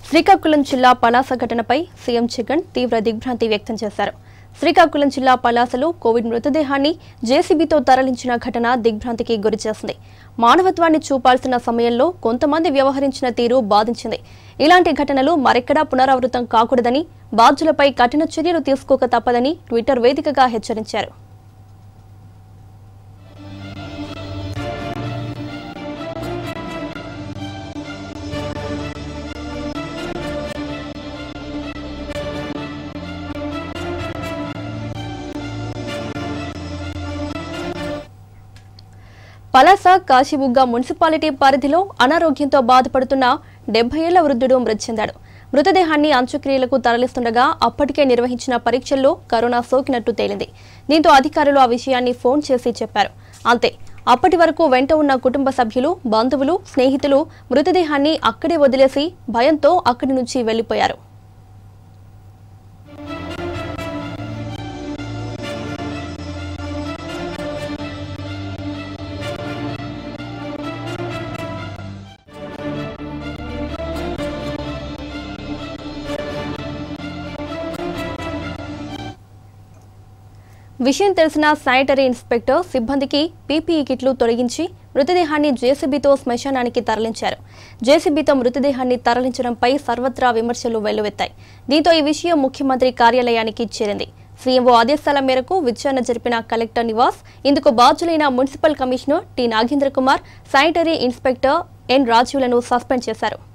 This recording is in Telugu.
శ్రీకాకుళం జిల్లా పలాస ఘటనపై సీఎం జగన్ తీవ్ర దిగ్భ్రాంతి వ్యక్తం చేశారు శ్రీకాకుళం జిల్లా పలాసలో కోవిడ్ మృతదేహాన్ని జేసీబీతో తరలించిన ఘటన దిగ్భ్రాంతికి గురిచేసింది మానవత్వాన్ని చూపాల్సిన సమయంలో కొంతమంది వ్యవహరించిన తీరు బాధించింది ఇలాంటి ఘటనలు మరెక్కడా పునరావృతం కాకూడదని బాధ్యులపై కఠిన చర్యలు తీసుకోక తప్పదని ట్విట్టర్ వేదికగా హెచ్చరించారు పలాస కాశీబుగ్గ మున్సిపాలిటీ పరిధిలో అనారోగ్యంతో బాధపడుతున్న డెబ్బై ఏళ్ల వృద్ధుడు మృతి చెందాడు మృతదేహాన్ని అంత్యక్రియలకు తరలిస్తుండగా అప్పటికే నిర్వహించిన పరీక్షల్లో కరోనా సోకినట్టు తేలింది దీంతో అధికారులు ఆ విషయాన్ని ఫోన్ చేసి చెప్పారు అంతే అప్పటి వరకు వెంట ఉన్న కుటుంబ సభ్యులు బంధువులు స్నేహితులు మృతదేహాన్ని అక్కడే వదిలేసి భయంతో అక్కడి నుంచి వెళ్లిపోయారు విషయం తెలిసిన శానిటరీ ఇన్స్పెక్టర్ సిబ్బందికి పీపీఈ కిట్లు తొలగించి మృతదేహాన్ని జేసీబీతో శ్మశానానికి తరలించారు జేసీబీతో మృతదేహాన్ని తరలించడంపై సర్వత్రా విమర్శలు వెల్లువెత్తాయి దీంతో ఈ విషయం ముఖ్యమంత్రి కార్యాలయానికి చేరింది సీఎంఓ ఆదేశాల మేరకు విచారణ జరిపిన కలెక్టర్ నివాస్ ఇందుకు బాధ్యులైన municipal commissioner T Nagendra Kumar sanitary inspector N రాజీవ్లను సస్పెండ్ చేశారు